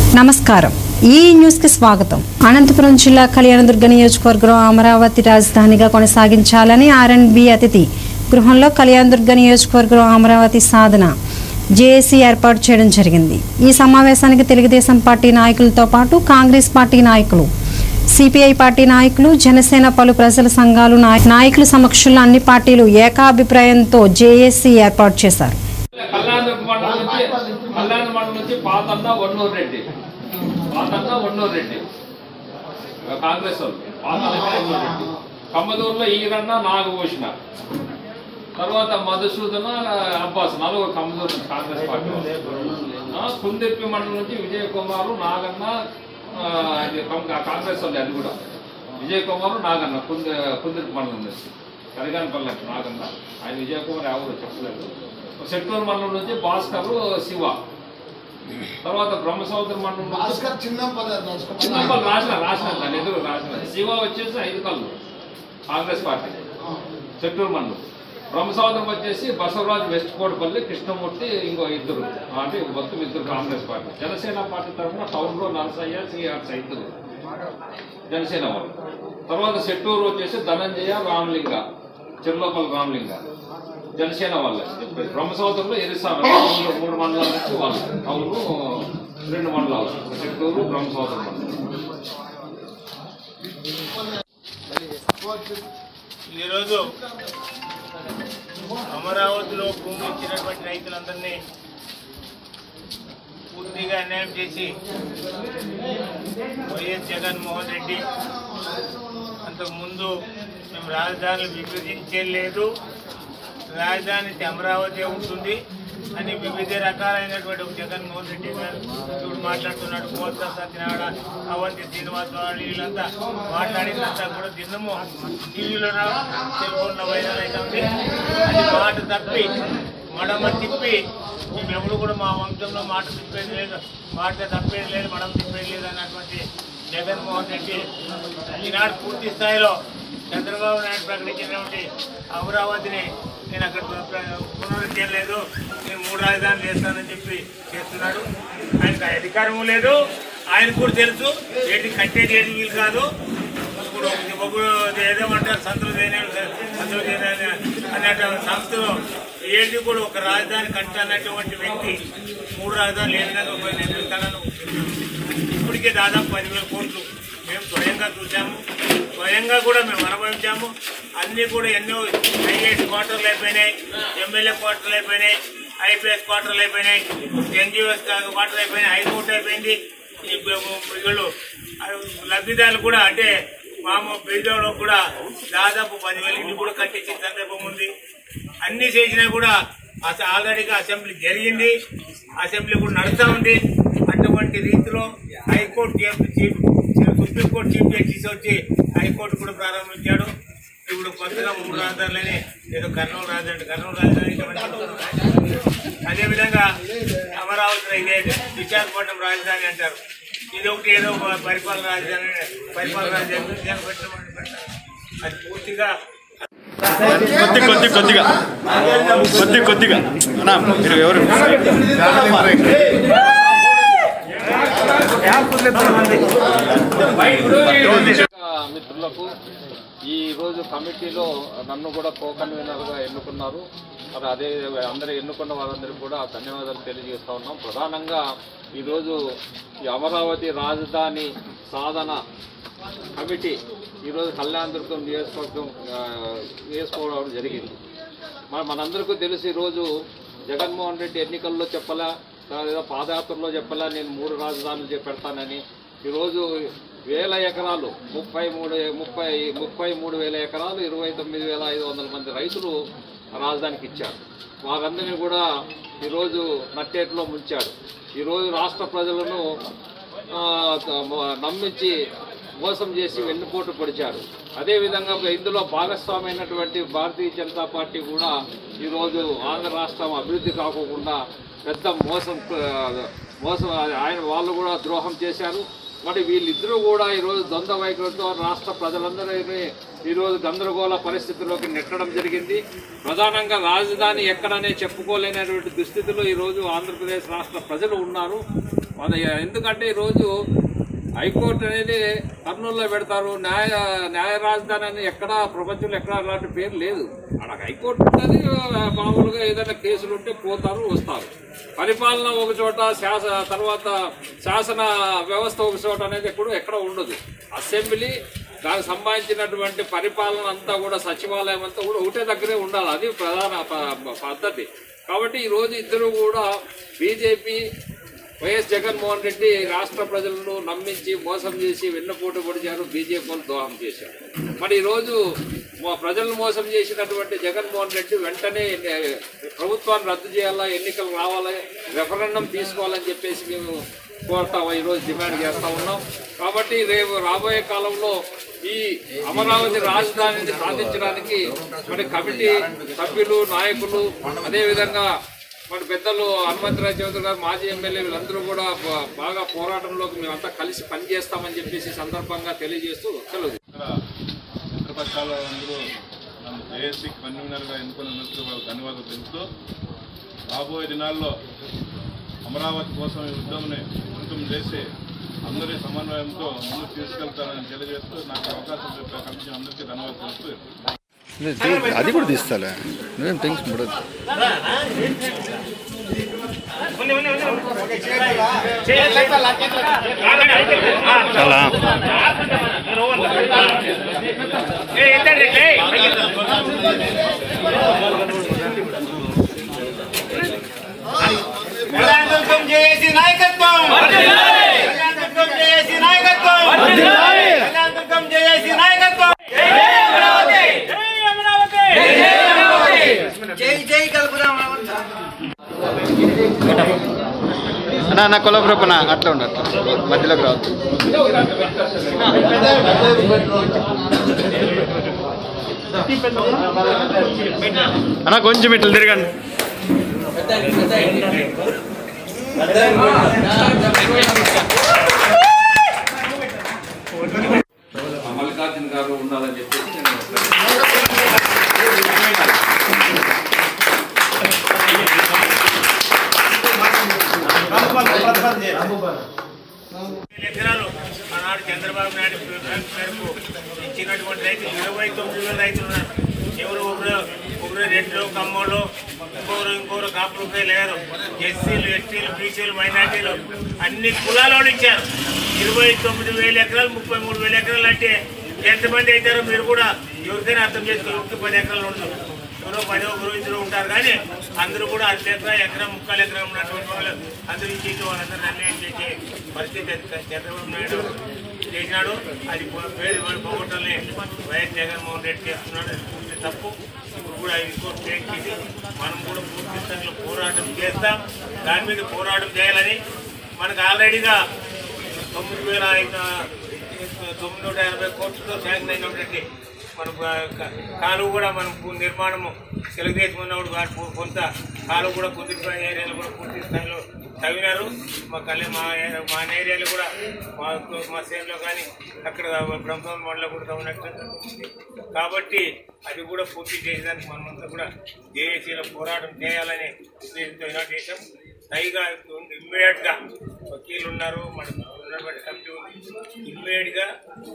నమస్కారం ఈ న్యూస్ కి స్వాగతం అనంతపురం జిల్లా కళ్యాణదుర్గ నియోజకవర్గం అమరావతి రాజధానిగా కొనసాగించాలని ఆర్ఎండ్బి అతిథి గృహంలో కళ్యాణదుర్గ నియోజకవర్గం అమరావతి సాధన జేఏసీ ఏర్పాటు చేయడం జరిగింది ఈ సమావేశానికి తెలుగుదేశం పార్టీ నాయకులతో పాటు కాంగ్రెస్ పార్టీ నాయకులు సిపిఐ పార్టీ నాయకులు జనసేన పలు ప్రజల సంఘాలు నాయ- నాయకుల సమక్షంలో అన్ని పార్టీలు ఏకాభిప్రాయంతో జేఏసీ ఏర్పాటు చేశారు కళ్యాణ మండలం నుంచి కళ్యాణ మండలం నుంచి పాతన్న వన్నూరు రెడ్డి పాతన్న వన్నూరు రెడ్డి కాంగ్రెస్ వాళ్ళు పాతన్న వన్నూరు రెడ్డి కమ్మదూరులో ఈరన్న నాగభూషణ తర్వాత మధుసూదన అబ్బాస్ నలుగురు కమ్మదూరు నుంచి కాంగ్రెస్ పార్టీ వాళ్ళు. ఆ, కుందిర్పి మండలం నుంచి విజయ్ కుమారు నాగన్న ఆ, ఇది కం- కాంగ్రెస్ వాళ్ళు అది కూడా విజయ్ కుమారు నాగన్న కుంది కుందిర్పి మండలం నుంచి కరిగానపల్లి నాగన్న ఆయన విజయ్ కుమార్ ఎవరు చెప్పలేదు సెట్టూరు మండలం నుంచి భాస్కర్ శివ తర్వాత బ్రహ్మసముద్రం మండలం నుంచి భాస్కర్ చిన్న పదార్థం చిన్నప్పటి రాసిన రాసిన దాని ఎదురు రాసిన శివ వచ్చేసి ఐదు కళ్ళు కాంగ్రెస్ పార్టీ చెట్టూరు మండలం బ్రహ్మసముద్రం వచ్చేసి బసవరాజు వెస్ట్ కోటపల్లి కృష్ణమూర్తి ఇంకో ఇద్దరు అంటే మొత్తం ఇద్దరు కాంగ్రెస్ పార్టీ జనసేన పార్టీ తరఫున టౌన్ లో నరసయ్య సిఆర్స్ ఇద్దరు జనసేన వాళ్ళు తర్వాత సెట్టూరు వచ్చేసి ధనంజయ రామలింగ చిర్లోపల్లి రామలింగ జనసేన వాళ్ళే చెప్పేది బ్రహ్మసముద్రంలో ఎరిసాన మూడు మూడు మండలాల నుంచి వాళ్ళు టౌన్ రెండు మండలాలు చెట్టూరు బ్రహ్మసముద్రం మండలం ఈరోజు అమరావతిలో భూమి ఇచ్చినటువంటి రైతులందరినీ పూర్తిగా అన్యాయం చేసి వైఎస్ జగన్మోహన్ రెడ్డి అంతకుముందు మేము రాజధానులు విభజించే లేదు రాజధాని అమరావతి ఉంటుంది అని వివిధ రకాలైనటువంటి ఒక జగన్మోహన్ రెడ్డి గారు ఇప్పుడు మాట్లాడుతున్నాడు కోత సత్యనారాయణ అవంతి శ్రీనివాస్ వాళ్ళు వీళ్ళంతా మాట్లాడిందంతా కూడా దినము టీవీలో సెల్ ఫోన్లో వైరల్ అవుతుంది అది మాట తప్పి మడమ తిప్పి మేమెవరు కూడా మా వంశంలో మాట తిప్పేది లేదు మాట తప్పేది లేదు మడమ తిప్పేది లేదు అన్నటువంటి జగన్మోహన్ రెడ్డి ఈనాడు పూర్తి స్థాయిలో చంద్రబాబు నాయుడు ప్రకటించినటువంటి అమరావతిని నేను అక్కడ పునరుద్ధరించలేదు నేను మూడు రాజధానులు చేస్తానని చెప్పి చేస్తున్నాడు ఆయనకు అధికారము లేదు ఆయన కూడా తెలుసు ఏంటి కట్టేది ఏది వీలు కాదు ఇప్పుడు ఒకరు ఏదో అంటారు సంతలు సంతలు అనేటువంటి సంస్థలో ఏది కూడా ఒక రాజధాని కట్టాలన్నటువంటి వ్యక్తి మూడు రాజధానులు ఏ విధంగా పోయి నిర్మిస్తానని ఇప్పటికే దాదాపు పదివేల కోట్లు మేము స్వయంగా చూసాము స్వయంగా కూడా మేము అనుభవించాము అన్నీ కూడా ఎన్నో ఐఏఎస్ క్వార్టర్లు అయిపోయినాయి ఎమ్మెల్యే క్వార్టర్లు అయిపోయినాయి ఐపీఎస్ క్వార్టర్లు అయిపోయినాయి ఎన్జిఓఎస్ క్వార్టర్ అయిపోయినాయి హైకోర్టు అయిపోయింది ఈ వీళ్ళు లబ్ధిదారులు కూడా అంటే మామ బీదోళ్ళకు కూడా దాదాపు పదివేల ఇల్లు కూడా కట్టించిన సందర్భం ఉంది అన్ని చేసినా కూడా అస ఆల్రెడీగా అసెంబ్లీ జరిగింది అసెంబ్లీ కూడా నడుస్తూ ఉంది అటువంటి రీతిలో high court chief chief supreme court chief justice వచ్చి హైకోర్టు కూడా ప్రారంభించాడు ఇప్పుడు కొత్తగా మూడు రాజధానులని ఏదో కర్నూలు రాజధాని కర్నూలు రాజధాని అదేవిధంగా అమరావతిలో ఇదే విశాఖపట్నం రాజధాని అంటారు ఇది ఒకటి ఏదో ఒక పరిపాలన రాజధాని పరిపాలన రాజధాని విశాఖపట్నం అని పెట్టారు. అది పూర్తిగా కొద్ది కొద్ది కొద్దిగా కొద్ది కొద్దిగా అన్నా మీరు ఎవరు మిత్రులకు ఈ రోజు కమిటీలో నన్ను కూడా కో కన్వీనర్గా ఎన్నుకున్నారు మరి అదే అందరూ ఎన్నుకున్న వారందరికీ కూడా ధన్యవాదాలు తెలియజేస్తా ఉన్నాం ప్రధానంగా ఈరోజు ఈ అమరావతి రాజధాని సాధన కమిటీ ఈరోజు కళ్యాణదుర్గం నియోజకవర్గం ఆ, వేసుకోవడం జరిగింది మరి మనందరికీ తెలుసు ఈరోజు జగన్మోహన్ రెడ్డి ఎన్నికల్లో చెప్పలా లేదా పాదయాత్రలో చెప్పలా నేను మూడు రాజధానులు చే- పెడతానని ఈరోజు వేల ఎకరాలు ముప్పై మూడు ముప్పై ముప్పై మూడు వేల ఎకరాలు ఇరవై తొమ్మిది వేల ఐదు వందల మంది రైతులు రాజధానికి ఇచ్చారు వారందరినీ కూడా ఈరోజు నట్టేట్లో ముంచాడు ఈరోజు రాష్ట్ర ప్రజలను ఆ, త- నమ్మించి మోసం చేసి వెన్నుపోటు పొడిచారు అదేవిధంగా ఇందులో భాగస్వామైనటువంటి భారతీయ జనతా పార్టీ కూడా ఈరోజు ఆంధ్ర రాష్ట్రం అభివృద్ధి కాకోకుండా పెద్ద మోసం ఆ, మోసం ఆయన వాళ్ళు కూడా ద్రోహం చేశారు మరి వీళ్ళిద్దరూ కూడా ఈరోజు ద్వంద్వ వైఖరితో రాష్ట్ర ప్రజలందరినీ ఈరోజు గందరగోళ పరిస్థితుల్లోకి నెట్టడం జరిగింది ప్రధానంగా రాజధాని ఎక్కడనే చెప్పుకోలేనటువంటి దుస్థితిలో ఈరోజు ఆంధ్రప్రదేశ్ రాష్ట్ర ప్రజలు ఉన్నారు మన ఎందుకంటే ఈరోజు హైకోర్టు అనేది కర్నూలులో పెడతారు న్యాయ న్యాయ రాజధాని అని ఎక్కడ ప్రపంచంలో ఎక్కడ అలాంటి పేరు లేదు అక్కడ హైకోర్టు ఉంటుంది మామూలుగా ఏదైనా కేసులు ఉంటే పోతారు వస్తారు పరిపాలన ఒక చోట శాస తర్వాత శాసన వ్యవస్థ ఒక చోట అనేది ఎప్పుడు ఎక్కడ ఉండదు అసెంబ్లీ దానికి సంబంధించినటువంటి పరిపాలన అంతా కూడా సచివాలయం అంతా కూడా ఒకటే దగ్గరే ఉండాలి అది ప్రధాన ప- పద్ధతి కాబట్టి ఈరోజు ఇద్దరు కూడా బీజేపీ వైఎస్ జగన్మోహన్ రెడ్డి రాష్ట్ర ప్రజలను నమ్మించి మోసం చేసి వెన్నుపోటు పొడిచారు బీజేపీ వాళ్ళు దోహం చేశారు మరి ఈరోజు మా ప్రజలను మోసం చేసినటువంటి జగన్మోహన్ రెడ్డి వెంటనే ఎన్ని- ప్రభుత్వాన్ని రద్దు చేయాలా ఎన్నికలు రావాలి రెఫరెండం తీసుకోవాలని చెప్పేసి మేము కోరుతా ఈరోజు డిమాండ్ చేస్తా ఉన్నాం కాబట్టి రేపు రాబోయే కాలంలో ఈ అమరావతి రాజధానిని సాధించడానికి మరి కమిటీ సభ్యులు నాయకులు అదేవిధంగా మన పెద్దలు హనుమంతరావు చౌదరి గారు మాజీ ఎమ్మెల్యే వీళ్ళందరూ కూడా బా- బాగా పోరాటంలోకి మేమంతా కలిసి పనిచేస్తామని చెప్పేసి ఈ సందర్భంగా తెలియజేస్తూ సెలవు ఇక్కడ మిత్రపక్షాల అందరూ నన్ను జేఏసీ కన్వీనర్గా ఎన్నుకున్నందుకు వాళ్ళకి ధన్యవాదాలు తెలుపుతూ రాబోయే దినాల్లో అమరావతి కోసం ఈ ఉద్యమని ఉద్యమం చేసి అందరి సమన్వయంతో ముందుకు తీసుకెళ్తారని తెలియజేస్తూ నాకు అవకాశం చెప్పే కమిషన్ అందరికీ ధన్యవాదాలు తెలుపుతూ అది కూడా తీస్తాలే నువ్వేం టెన్షన్ పడదు చాలా కళ్యాణదుర్గం జేఏసీ నాయకత్వం కళ్యాణదుర్గం జేఏసీ నాయకత్వం కళ్యాణదుర్గం జేఏసీ నాయకత్వం జై జై కల్పన అన్నా నా కొలబ్రపన అట్లా ఉండు అట్లా మధ్యలోకి రావద్దు అన్నా కొంచెం ఇట్లా తిరగండి మల్లికార్జున గారు ఉండాలని చెప్పేసి నేను ఎకరాలు ఆనాడు చంద్రబాబు నాయుడు పిలుపు మేరకు ఇచ్చినటువంటి రైతులు ఇరవై తొమ్మిది వేల రైతులు ఉన్నారు ఎవరు ఒకరు ఒకరు రెడ్లు కమ్మోళ్ళు ఇంకొకరు ఇంకొకరు కాపులపై లేరు ఎస్సీలు ఎస్టీలు బీసీలు మైనార్టీలు అన్ని కులాలు ఇచ్చారు ఇరవై తొమ్మిది వేల ఎకరాలు ముప్పై మూడు వేల ఎకరాలు అంటే ఎంతమంది అవుతారో మీరు కూడా ఎవరికైనా అర్థం చేసుకో ఒకటి పది ఎకరాలు ఉండదు ఎవరో పది ఒకరు ఇద్దరు ఉంటారు కానీ అందరూ కూడా అర్ధ ఎకరా ఎకరం ముక్కలు ఎకరం ఉన్నటువంటి వాళ్ళు అందరూ ఇచ్చేసి వాళ్ళందరూ నిర్ణయం చేసే పరిస్థితి అది చంద్రబాబు నాయుడు చేసినాడు అది పో- పేరు వాళ్ళు పోగొట్టాలని వైఎస్ జగన్మోహన్ రెడ్డి చేస్తున్నాడు అది పూర్తి తప్పు ఇప్పుడు కూడా ఇంకో స్టేట్ చేసి మనం కూడా పూర్తి స్థాయిలో పోరాటం చేస్తాం దాని మీద పోరాటం చేయాలని మనకు ఆల్రెడీగా తొమ్మిది వేల ఐదు తొమ్మిది నూట ఎనభై కోట్లతో శాంక్షన్ అయినటువంటి మన క- కాలువ కూడా మనం పు- నిర్మాణము తెలుగుదేశం ఉన్నప్పుడు వాటి పు- కొంత కాలువ కూడా కుదిరిపోయిన ఏరియాలు కూడా పూర్తి స్థాయిలో తవ్వినారు మా కళ్యాణ మా ఏ- మా ఏరియాలో కూడా మా మా సేన్లో కానీ అక్కడ బ్రహ్మం మండలో కూడా తవ్వినట్టు కాబట్టి అది కూడా పూర్తి చేసేదానికి మనమంతా కూడా జేఏసీలో పోరాటం చేయాలని ఉద్దేశంతో ఈనాడు చేశాం పైగా ఇమ్మీడియట్ గా వకీలు ఉన్నారు మన ఉన్నటువంటి కమిటీ ఉంది ఇమ్మీడియట్ గా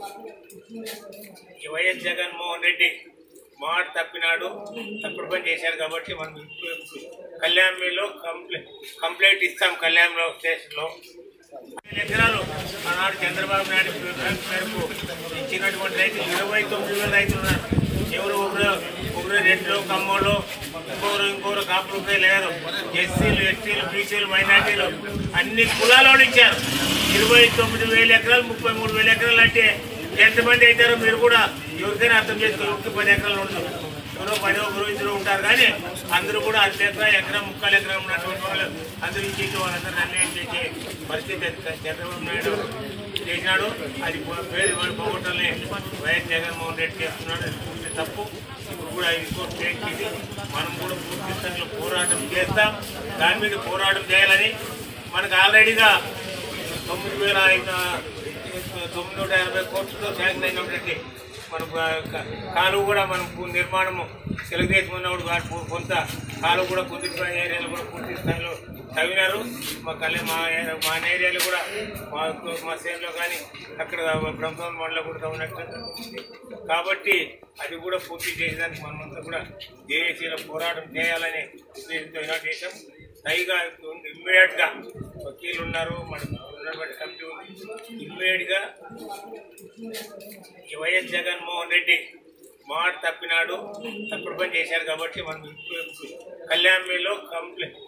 ఈ వైఎస్ జగన్మోహన్ రెడ్డి మాట తప్పినాడు తప్పుడు పని చేశారు కాబట్టి మనం ఇప్పుడు కళ్యాణ్లో కంప్లైంట్ కంప్లైంట్ ఇస్తాం కళ్యాణ్లో స్టేషన్లో ఎకరాలు ఆనాడు చంద్రబాబు నాయుడు పిలుపు మేరకు ఇచ్చినటువంటి రైతులు ఇరవై తొమ్మిది వేల రైతులు ఉన్నారు ఎవరు ఒకరు ఒకరు రెడ్లు కమ్మోళ్ళు ఇంకొకరు ఇంకొకరు కాపులపై లేరు ఎస్సీలు ఎస్టీలు బీసీలు మైనార్టీలు అన్ని కులాలు ఇచ్చారు ఇరవై తొమ్మిది వేల ఎకరాలు ముప్పై మూడు వేల ఎకరాలు అంటే ఎంతమంది అవుతారో మీరు కూడా ఎవరికైనా అర్థం చేసుకో ఒకటి పది ఎకరాలు ఉండదు ఎవరో పది ఒకరు ఇద్దరు ఉంటారు కానీ అందరూ కూడా అర్ధ ఎకరా ఎకరం ముక్కలు ఎకరం ఉన్నటువంటి వాళ్ళు అందరూ ఇచ్చేసి వాళ్ళందరూ నిర్ణయం చేసే పరిస్థితి అది చంద్రబాబు నాయుడు చేసినాడు అది పో- పేరు వాళ్ళు పోగొట్టాలని వైఎస్ జగన్మోహన్ రెడ్డి చేస్తున్నాడు అది పూర్తి తప్పు ఇప్పుడు కూడా ఇంకో స్టేట్ చేసి మనం కూడా పూర్తి స్థాయిలో పోరాటం చేస్తాం దాని మీద పోరాటం చేయాలని మనకు ఆల్రెడీగా తొమ్మిది వేల ఐదు తొమ్మిది నూట ఎనభై కోట్లతో శాంక్షన్ అయినటువంటి మన కాలువ కూడా మనం పు- నిర్మాణము తెలుగుదేశం ఉన్నప్పుడు వాటి పు- కొంత కాలువ కూడా కుదిరిపోయిన ఏరియాలు కూడా పూర్తి స్థాయిలో తవ్వినారు మా కళ్యాణ మా ఏరియా- మా ఏరియాలో కూడా మా మా సేన్లో కానీ అక్కడ బ్రహ్మం మండలో కూడా తవ్వినట్టు ఉంది. కాబట్టి అది కూడా పూర్తి చేసేదానికి మనమంతా కూడా జేఏసీలో పోరాటం చేయాలనే ఉద్దేశంతో ఈనాడు చేశాం పైగా ఇమ్మీడియట్ గా వకీలు ఉన్నారు మన ఉన్నటువంటి కమిటీ ఉంది ఇమ్మీడియట్ గా ఈ వైఎస్ జగన్మోహన్ రెడ్డి మాట తప్పినాడు తప్పుడు పని చేశారు కాబట్టి మనం ఇప్పుడు కళ్యాణ్ మీలో కంప్లైంట్